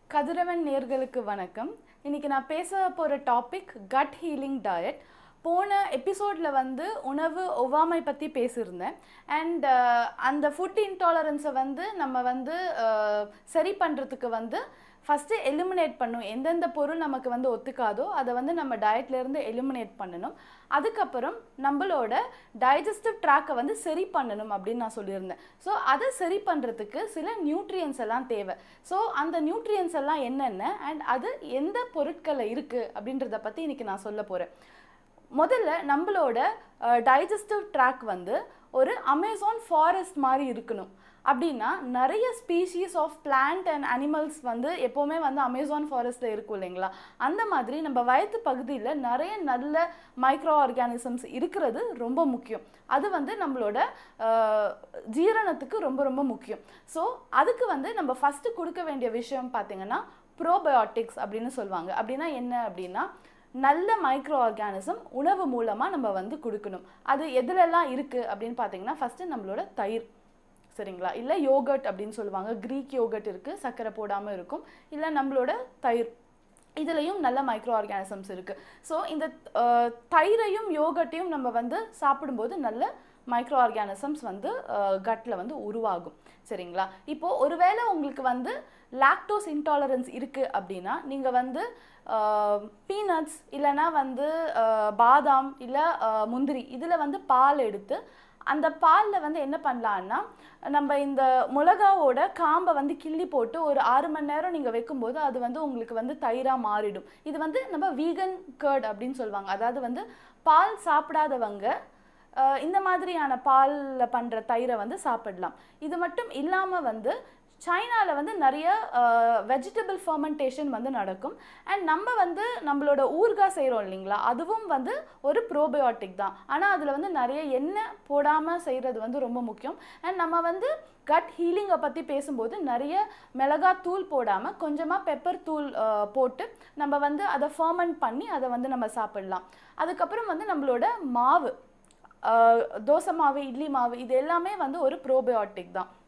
கதிரவன் நேர்களுக்கு வணக்கம் இன்னைக்கு நான் பேச போகிற டாபிக் கட் ஹீலிங் டயட் போன எபிசோடில் வந்து உணவு ஒவ்வாமை பற்றி பேசியிருந்தேன் அண்ட் அந்த ஃபுட் இன்டாலரன்ஸை வந்து நம்ம வந்து அஹ், சரி பண்ணுறதுக்கு வந்து ஃபஸ்ட்டு எலிமினேட் பண்ணும் எந்தெந்த பொருள் நமக்கு வந்து ஒத்துக்காதோ அதை வந்து நம்ம டயட்லேருந்து எலிமினேட் பண்ணணும் அதுக்கப்புறம் நம்மளோட டைஜஸ்டிவ் ட்ராக்கை வந்து சரி பண்ணணும் அப்படின்னு நான் சொல்லியிருந்தேன் ஸோ அதை சரி பண்ணுறதுக்கு சில நியூட்ரியன்ஸ் எல்லாம் தேவை ஸோ அந்த நியூட்ரியன்ஸ் எல்லாம் என்னென்ன அண்ட் அது எந்த பொருட்களில் இருக்குது அப்படின்றத பற்றி இன்னைக்கு நான் சொல்ல போகிறேன் முதல்ல நம்மளோட டைஜஸ்டிவ் ட்ராக் வந்து ஒரு அமேசான் ஃபாரஸ்ட் மாதிரி இருக்கணும் அப்படின்னா நிறைய species of plant and animals வந்து எப்போவுமே வந்து அமேசான் ஃபாரஸ்ட்டில் இருக்கும் இல்லைங்களா அந்த மாதிரி நம்ம வயத்து பகுதியில் நிறைய நல்ல மைக்ரோ ஆர்கானிசம்ஸ் இருக்கிறது ரொம்ப முக்கியம் அது வந்து நம்மளோட அஹ், ஜீரணத்துக்கு ரொம்ப ரொம்ப முக்கியம் ஸோ அதுக்கு வந்து நம்ம ஃபஸ்ட்டு கொடுக்க வேண்டிய விஷயம் பார்த்தீங்கன்னா ப்ரோபயோட்டிக்ஸ் அப்படின்னு சொல்லுவாங்க அப்படின்னா என்ன அப்படின்னா நல்ல மைக்ரோ ஆர்கானிசம் உணவு மூலமாக நம்ம வந்து கொடுக்கணும் அது எதுலெல்லாம் இருக்குது அப்படின்னு பார்த்தீங்கன்னா ஃபஸ்ட்டு நம்மளோட தயிர் சரிங்களா இல்லை யோகர்ட் அப்படின்னு சொல்லுவாங்க க்ரீக் யோகர்ட் இருக்குது சர்க்கரை போடாமல் இருக்கும் இல்லை நம்மளோட தயிர் இதுலேயும் நல்ல மைக்ரோ ஆர்கானிசம்ஸ் இருக்குது ஸோ இந்த அஹ், தயிரையும் யோகர்ட்டையும் நம்ம வந்து சாப்பிடும்போது நல்ல மைக்ரோ ஆர்கானிசம்ஸ் வந்து கட்டில் வந்து உருவாகும் சரிங்களா இப்போது ஒருவேளை உங்களுக்கு வந்து லாக்டோஸ் இன்டாலரன்ஸ் இருக்குது அப்படின்னா நீங்கள் வந்து பீனட்ஸ் இல்லைன்னா வந்து அஹ், பாதாம் இல்லை முந்திரி இதில் வந்து பால் எடுத்து அந்த பாலில் வந்து என்ன பண்ணலான்னா நம்ம இந்த மிளகாவோட காம்பை வந்து கிள்ளி போட்டு ஒரு ஆறு மணி நேரம் நீங்கள் வைக்கும்போது அது வந்து உங்களுக்கு வந்து தயிராக மாறிடும் இது வந்து நம்ம வீகன் கர்ட் அப்படின்னு சொல்லுவாங்க அதாவது வந்து பால் சாப்பிடாதவங்க அஹ், இந்த மாதிரியான பாலில் பண்ணுற தயிரை வந்து சாப்பிடலாம் இது மட்டும் இல்லாமல் வந்து சைனாவில் வந்து நிறைய வெஜிடபிள் ஃபர்மெண்டேஷன் வந்து நடக்கும் அண்ட் நம்ம வந்து நம்மளோட ஊறுகாய் செய்கிறோம் இல்லைங்களா அதுவும் வந்து ஒரு ப்ரோபயோட்டிக் தான் ஆனால் அதில் வந்து நிறைய எண்ணெய் போடாமல் செய்கிறது வந்து ரொம்ப முக்கியம் அண்ட் நம்ம வந்து கட் ஹீலிங்கை பற்றி பேசும்போது நிறைய மிளகாய் தூள் போடாமல் கொஞ்சமாக பெப்பர் தூள் அஹ், போட்டு நம்ம வந்து அதை ஃபர்மெண்ட் பண்ணி அதை வந்து நம்ம சாப்பிடலாம் அதுக்கப்புறம் வந்து நம்மளோட மாவு அஹ், தோசை மாவு இட்லி மாவு இது எல்லாமே வந்து ஒரு ப்ரோபயோட்டிக் தான்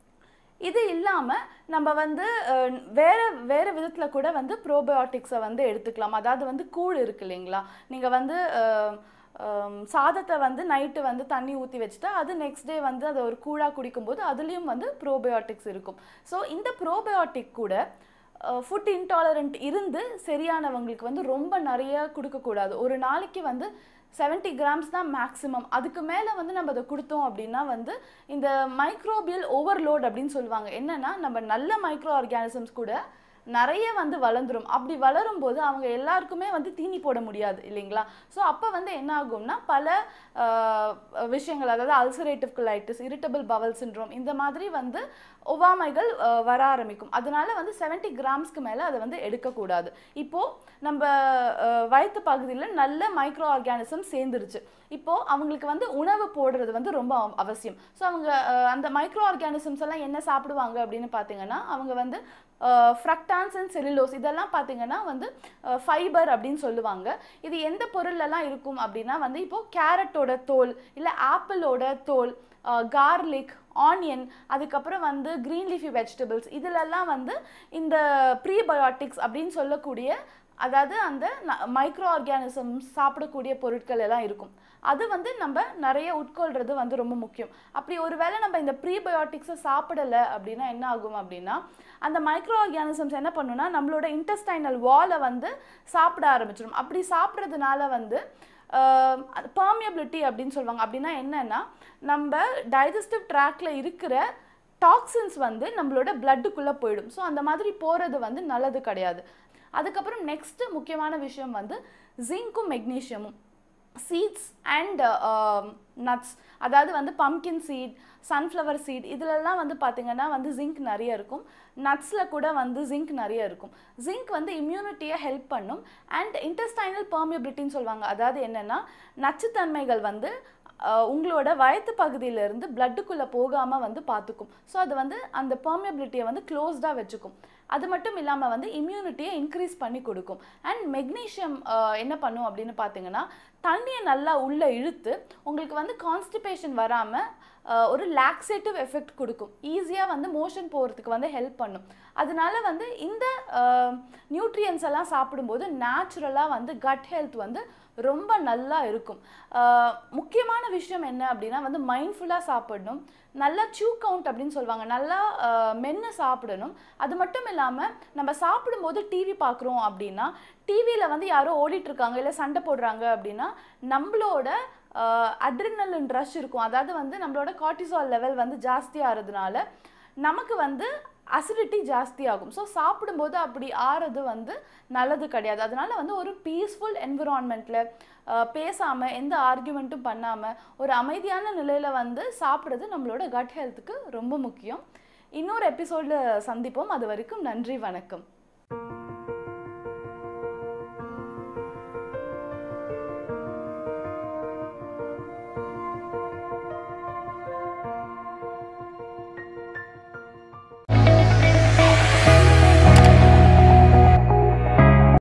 இது இல்லாமல் நம்ம வந்து அஹ், வேற வேற விதத்தில் கூட வந்து ப்ரோபயோட்டிக்ஸை வந்து எடுத்துக்கலாம் அதாவது வந்து கூழ் இருக்கு இல்லைங்களா நீங்கள் வந்து அஹ், அஹ், சாதத்தை வந்து நைட்டு வந்து தண்ணி ஊற்றி வச்சுட்டா அது நெக்ஸ்ட் டே வந்து அதை ஒரு கூழாக குடிக்கும்போது அதுலேயும் வந்து ப்ரோபயோட்டிக்ஸ் இருக்கும் ஸோ இந்த ப்ரோபயோட்டிக் கூட ஃபுட் இன்டாலரண்ட் இருந்து சரியானவங்களுக்கு வந்து ரொம்ப நிறைய கொடுக்கக்கூடாது ஒரு நாளைக்கு வந்து 70 கிராம்ஸ் தான் மேக்ஸிமம் அதுக்கு மேலே வந்து நம்ம அதை கொடுத்தோம் அப்படின்னா வந்து இந்த மைக்ரோபியல் ஓவர்லோட் அப்படின்னு சொல்லுவாங்க என்னன்னா நம்ம நல்ல மைக்ரோ ஆர்கானிசம்ஸ் கூட நிறைய வந்து வளர்ந்துரும் அப்படி வளரும் போது அவங்க எல்லாருக்குமே வந்து தீனி போட முடியாது இல்லைங்களா ஸோ அப்போ வந்து என்ன ஆகும்னா பல ஆஹ், விஷயங்கள் அதாவது ulcerative colitis irritable bowel syndrome இந்த மாதிரி வந்து ஒவ்வாமைகள் ஆஹ், வர ஆரம்பிக்கும் அதனால வந்து 70 கிராம்ஸ்க்கு மேலே அதை வந்து எடுக்கக்கூடாது இப்போது நம்ம ஆஹ், வயிற்று பகுதியில் நல்ல மைக்ரோ ஆர்கானிசம் சேர்ந்துருச்சு இப்போது அவங்களுக்கு வந்து உணவு போடுறது வந்து ரொம்ப அவ- அவசியம் ஸோ அவங்க ஆஹ், அந்த மைக்ரோ ஆர்கானிசம்ஸ் எல்லாம் என்ன சாப்பிடுவாங்க அப்படின்னு பார்த்தீங்கன்னா அவங்க வந்து ஃப்ரக்டான்ஸ் அண்ட் செல்லுலோஸ் இதெல்லாம் பார்த்தீங்கன்னா வந்து ஃபைபர் அப்படின்னு சொல்லுவாங்க இது எந்த பொருள்லலாம் இருக்கும் அப்படின்னா வந்து இப்போ கேரட்டோட தோல் இல்லை ஆப்பிளோட தோல் கார்லிக் ஆனியன் அதுக்கப்புறம் வந்து க்ரீன் லீஃபி வெஜிடபிள்ஸ் இதிலெல்லாம் வந்து இந்த ப்ரீபயோட்டிக்ஸ் அப்படின்னு சொல்லக்கூடிய அதாவது அந்த மைக்ரோ ஆர்கானிசம்ஸ் சாப்பிடக்கூடிய பொருட்கள் எல்லாம் இருக்கும் அது வந்து நம்ம நிறைய உட்கொள்றது வந்து ரொம்ப முக்கியம் அப்படி ஒருவேளை நம்ம இந்த ப்ரீபயோட்டிக்ஸை சாப்பிடலை அப்படின்னா என்ன ஆகும் அப்படின்னா அந்த மைக்ரோ ஆர்கானிசம்ஸ் என்ன பண்ணுன்னா நம்மளோட இன்டெஸ்டைனல் வாலை வந்து சாப்பிட ஆரம்பிச்சிடும் அப்படி சாப்பிட்றதுனால வந்து பர்மியபிலிட்டி அப்படின்னு சொல்லுவாங்க அப்படின்னா என்னன்னா நம்ம டைஜஸ்டிவ் ட்ராக்ல இருக்கிற டாக்ஸின்ஸ் வந்து நம்மளோட பிளட்டுக்குள்ளே போயிடும் ஸோ அந்த மாதிரி போகிறது வந்து நல்லது கிடையாது அதுக்கப்புறம் நெக்ஸ்ட் முக்கியமான விஷயம் வந்து ஜிங்க்கும் மெக்னீஷியமும் சீட்ஸ் அண்ட் நட்ஸ் அதாவது வந்து பம்கின் சீட் சன்ஃப்ளவர் சீட் இதிலெல்லாம் வந்து பார்த்திங்கன்னா வந்து ஜிங்க் நிறைய இருக்கும் நட்ஸில் கூட வந்து ஜிங்க் நிறைய இருக்கும் ஜிங்க் வந்து இம்யூனிட்டியை ஹெல்ப் பண்ணும் அண்ட் இன்டெஸ்டைனல் பர்மியபிலிட்டின்னு சொல்லுவாங்க அதாவது என்னென்னா நச்சுத்தன்மைகள் வந்து அஹ், உங்களோட வயத்து பகுதியிலேருந்து பிளட்டுக்குள்ளே போகாமல் வந்து பார்த்துக்கும் ஸோ அது வந்து அந்த பர்மியபிலிட்டியை வந்து க்ளோஸ்டாக வச்சுக்கும் அது மட்டும் இல்லாமல் வந்து இம்யூனிட்டியை இன்க்ரீஸ் பண்ணி கொடுக்கும் அண்ட் மெக்னீஷியம் என்ன பண்ணும் அப்படின்னு பார்த்தீங்கன்னா தண்ணியை நல்லா உள்ளே இழுத்து உங்களுக்கு வந்து கான்ஸ்டிபேஷன் வராமல் ஒரு லாக்ஸேட்டிவ் எஃபெக்ட் கொடுக்கும் ஈஸியாக வந்து மோஷன் போகிறதுக்கு வந்து ஹெல்ப் பண்ணும் அதனால வந்து இந்த நியூட்ரியன்ஸ் எல்லாம் சாப்பிடும்போது நேச்சுரலாக வந்து கட் ஹெல்த் வந்து ரொம்ப நல்லா இருக்கும் ஆஹ் முக்கியமான விஷயம் என்ன அப்படின்னா வந்து மைண்ட்ஃபுல்லாக சாப்பிடணும் நல்லா சூ கவுண்ட் அப்படின்னு சொல்லுவாங்க நல்லா மென்று சாப்பிடணும் அது மட்டும் இல்லாமல் நம்ம சாப்பிடும்போது டிவி பார்க்குறோம் அப்படின்னா டிவியில் வந்து யாரோ ஓடிட்டு இருக்காங்க இல்லை சண்டை போடுறாங்க அப்படின்னா நம்மளோட அட்ரினலின் ரஷ் இருக்கும் அதாவது வந்து நம்மளோட கார்டிசால் லெவல் வந்து ஜாஸ்தி ஆகிறதுனால நமக்கு வந்து அசிடிட்டி ஜாஸ்தி ஆகும் ஸோ சாப்பிடும்போது அப்படி ஆறது வந்து நல்லது கிடையாது அதனால வந்து ஒரு பீஸ்ஃபுல் என்விரான்மெண்ட்டில் பேசாமல் எந்த ஆர்கியூமெண்ட்டும் பண்ணாமல் ஒரு அமைதியான நிலையில் வந்து சாப்பிட்றது நம்மளோட கட் ஹெல்த்துக்கு ரொம்ப முக்கியம் இன்னொரு எபிசோடில் சந்திப்போம் அது வரைக்கும் நன்றி வணக்கம்